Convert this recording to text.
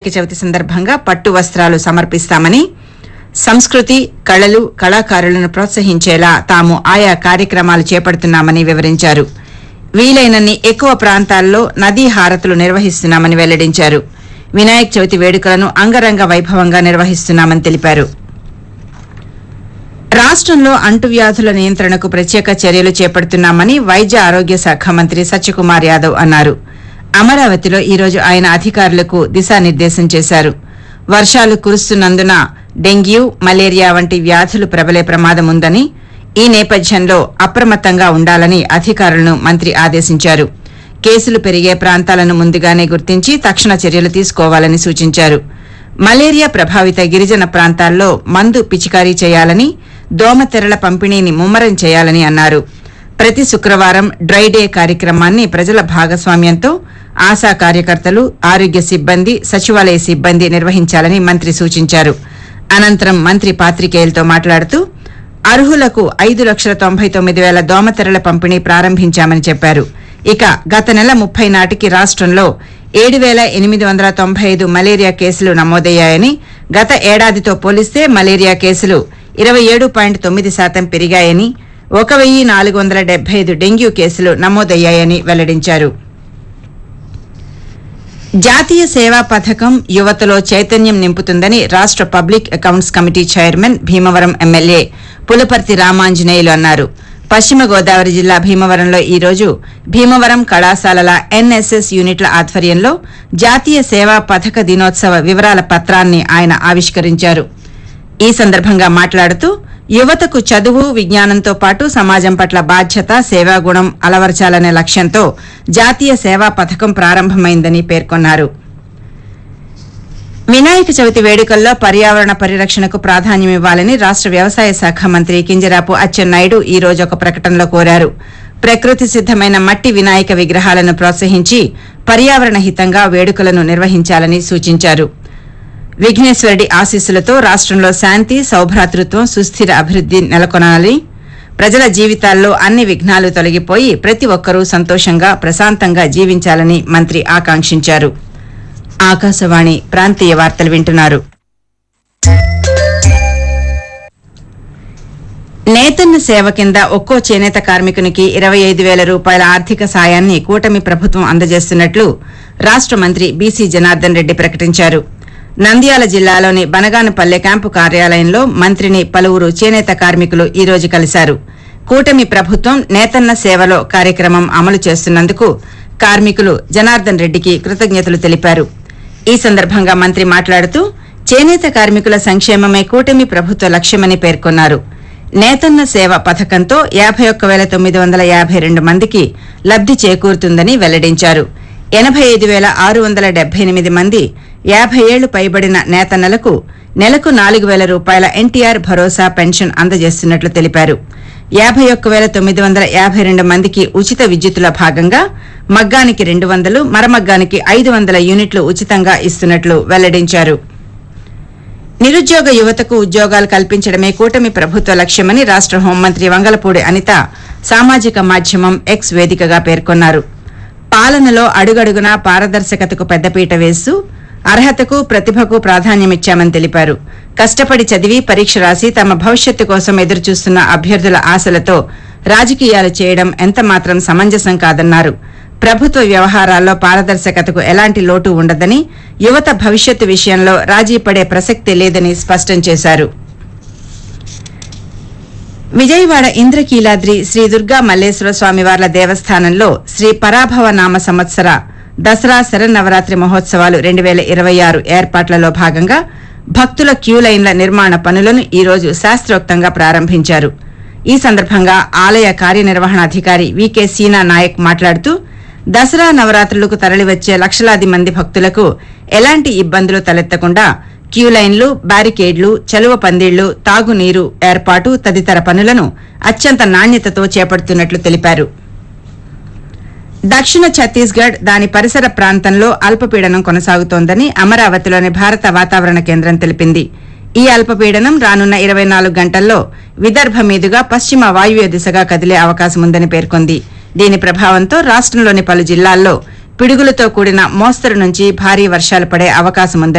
వినాయక చవితి సందర్భంగా పట్టు వస్త్రాలు సమర్పిస్తామని సంస్కృతి కళలు కళాకారులను ప్రోత్సహించేలా తాము ఆయా కార్యక్రమాలు చేపడుతున్నామని వివరించారు వీలైనన్ని ఎక్కువ ప్రాంతాల్లో నదీ హారతులు నిర్వహిస్తున్నామని వెల్లడించారు వినాయక చవితి వేడుకలను అంగరంగ వైభవంగా నిర్వహిస్తున్నామని తెలిపారు రాష్ట్రంలో అంటువ్యాధుల నియంత్రణకు ప్రత్యేక చర్యలు చేపడుతున్నామని వైద్య ఆరోగ్య శాఖ మంత్రి సత్యకుమార్ యాదవ్ అన్నారు అమరావతిలో ఈరోజు ఆయన అధికారులకు దిశానిర్దేశం చేశారు వర్షాలు కురుస్తున్నందున డెంగ్యూ మలేరియా వంటి వ్యాధులు ప్రబలే ప్రమాదం ఉందని ఈ నేపథ్యంలో అప్రమత్తంగా ఉండాలని అధికారులను మంత్రి ఆదేశించారు కేసులు పెరిగే ప్రాంతాలను ముందుగానే గుర్తించి తక్షణ చర్యలు తీసుకోవాలని సూచించారు మలేరియా ప్రభావిత గిరిజన ప్రాంతాల్లో మందు పిచికారీ చేయాలని దోమతెరల పంపిణీని ముమ్మరం చేయాలని అన్నారు ప్రతి శుక్రవారం డ్రై డే కార్యక్రమాన్ని ప్రజల భాగస్వామ్యంతో ఆశా కార్యకర్తలు ఆరోగ్య సిబ్బంది సచివాలయ సిబ్బంది నిర్వహించాలని మంత్రి సూచించారు అనంతరం మంత్రి పాత్రికేయులతో మాట్లాడుతూ అర్హులకు ఐదు లక్షల తొంభై తొమ్మిది వేల దోమతెరల పంపిణీ ప్రారంభించామని చెప్పారు ఇక గత నెల ముప్పై నాటికి రాష్ట్రంలో ఏడు వేల ఎనిమిది వందల తొంభై ఐదు మలేరియా కేసులు నమోదయ్యాయని గత ఏడాదితో పోలిస్తే మలేరియా కేసులు ఇరవై ఏడు పాయింట్ తొమ్మిది శాతం పెరిగాయని ఒక వెయ్యి నాలుగు వందల డెబ్బై ఐదు డెంగ్యూ కేసులు నమోదయ్యాయని వెల్లడించారు జాతీయ సేవా పథకం యువతలో చైతన్యం నింపుతుందని రాష్ట public accounts committee chairman Bhimavaram MLA Pulaparthi Ramanjaneyulu అన్నారు పశ్చిమ గోదావరి జిల్లా భీమవరంలో ఈ రోజు భీమవరం కళాశాలల ఎన్ఎస్ఎస్ యూనిట్ల ఆధ్వర్యంలో జాతీయ సేవా పథక దినోత్సవ వివరాల పత్రాన్ని ఆయన ఆవిష్కరించారు ఈ సందర్భంగా మాట్లాడుతూ యువతకు చదువు విజ్ఞానంతో పాటు సమాజం పట్ల బాధ్యత సేవాగుణం అలవర్చాలనే లక్ష్యంతో జాతీయ సేవా పథకం ప్రారంభమైందని పేర్కొన్నారు వినాయక చవితి వేడుకల్లో పర్యావరణ పరిరక్షణకు ప్రాధాన్యమివ్వాలని రాష్ట వ్యవసాయ శాఖ మంత్రి కింజరాపు అచ్చెన్నాయుడు ఈ రోజు ఒక ప్రకటనలో కోరారు ప్రకృతి సిద్దమైన మట్టి వినాయక విగ్రహాలను ప్రోత్సహించి పర్యావరణ హితంగా వేడుకలను నిర్వహించాలని సూచించారు విఘ్నేశ్వరుడి ఆశీస్సులతో రాష్ట్రంలో శాంతి సౌభ్రాతృత్వం సుస్థిర అభివృద్ది నెలకొనాలని ప్రజల జీవితాల్లో అన్ని విఘ్నాలు తొలగిపోయి ప్రతి ఒక్కరూ సంతోషంగా ప్రశాంతంగా జీవించాలని మంత్రి ఆకాంక్షించారు ఆకాశవాణి ప్రాంతీయ వార్తలు వింటున్నారు నేతన్న సేవ కింద ఒక్కో చేనేత కార్మికునికి ఇరవై ఐదు వేల రూపాయల ఆర్థిక సాయాన్ని కూటమి ప్రభుత్వం అందజేస్తున్నట్లు రాష్ట మంత్రి బీసీ జనార్దన్ రెడ్డి ప్రకటించారు నంద్యాల జిల్లాలోని బనగానపల్లె క్యాంపు కార్యాలయంలో మంత్రిని పలువురు చేనేత కార్మికులు ఈ రోజు కలిశారు కూటమి ప్రభుత్వం నేతన్న సేవలో కార్యక్రమం అమలు చేస్తున్నందుకు కార్మికులు జనార్దన్ రెడ్డికి కృతజ్ఞతలు తెలిపారు ఈ సందర్భంగా మంత్రి మాట్లాడుతూ చేనేత కార్మికుల సంక్షేమమే కూటమి ప్రభుత్వ లక్ష్యమని పేర్కొన్నారు నేతన్న సేవ పథకంతో యాభై ఒక్క వేల తొమ్మిది వందల యాభై రెండు మందికి లబ్ది చేకూరుతుందని వెల్లడించారు ఎనభై ఐదు వేల ఆరు వందల డెబ్బై ఎనిమిది మంది యాభై ఏళ్లు పైబడిన నేతన్నలకు నెలకు నాలుగు వేల రూపాయల ఎన్టీఆర్ భరోసా పెన్షన్ అందజేస్తున్నట్లు తెలిపారు యాభై ఒక్క వేల తొమ్మిది వందల యాభై రెండు మందికి ఉచిత విద్యుత్తుల భాగంగా మగ్గానికి రెండు వందలు మరమగ్గానికి ఐదు వందల యూనిట్లు ఉచితంగా ఇస్తున్నట్లు వెల్లడించారు నిరుద్యోగ యువతకు ఉద్యోగాలు కల్పించడమే కూటమి ప్రభుత్వ లక్ష్యమని రాష్ట హోంమంత్రి వంగలపూడి అనిత సామాజిక మాధ్యమం ఎక్స్ వేదికగా పేర్కొన్నారు పాలనలో అడుగడుగునా పారదర్శకతకు పెద్దపీట వేస్తూ అర్హతకు ప్రతిభకు ప్రాధాన్యమిచ్చామని తెలిపారు కష్టపడి చదివి పరీక్ష రాసి తమ భవిష్యత్తు కోసం ఎదురుచూస్తున్న అభ్యర్థుల ఆశలతో రాజకీయాలు చేయడం ఎంతమాత్రం సమంజసం కాదన్నారు ప్రభుత్వ వ్యవహారాల్లో పారదర్శకతకు ఎలాంటి లోటు ఉండదని యువత భవిష్యత్తు విషయంలో రాజీ పడే ప్రసక్తి లేదని స్పష్టం చేశారు విజయవాడ ఇంద్రకీలాద్రి శ్రీ దుర్గా మల్లేశ్వర స్వామివార్ల దేవస్థానంలో శ్రీ పరాభవ నామ సంవత్సర దసరా శరన్నవరాత్రి మహోత్సవాలు రెండు వేల ఇరవై ఆరు ఏర్పాట్లలో భాగంగా భక్తుల క్యూ లైన్ల నిర్మాణ పనులను ఈ రోజు శాస్త్రోక్తంగా ప్రారంభించారు ఈ సందర్భంగా ఆలయ కార్యనిర్వహణాధికారి వికే సీనా నాయక్ మాట్లాడుతూ దసరా నవరాత్రులకు తరలివచ్చే లక్షలాది మంది భక్తులకు ఎలాంటి ఇబ్బందులు తలెత్తకుండా క్యూ లైన్లు బ్యారికేడ్లు చలువ పందిళ్లు తాగునీరు ఏర్పాటు తదితర పనులను అత్యంత నాణ్యతతో చేపడుతున్నట్లు తెలిపారు దక్షిణ ఛత్తీస్గఢ్ దాని పరిసర ప్రాంతంలో అల్పపీడనం కొనసాగుతోందని అమరావతిలోని భారత వాతావరణ కేంద్రం తెలిపింది ఈ అల్పపీడనం రానున్న ఇరవై నాలుగు గంటల్లో విదర్భ మీదుగా పశ్చిమ వాయువ్య దిశగా కదిలే అవకాశం ఉందని పేర్కొంది దీని ప్రభావంతో రాష్ట్రంలోని పలు జిల్లాల్లో పిడుగులతో కూడిన మోస్తరు నుంచి భారీ వర్షాలు పడే అవకాశం ఉందని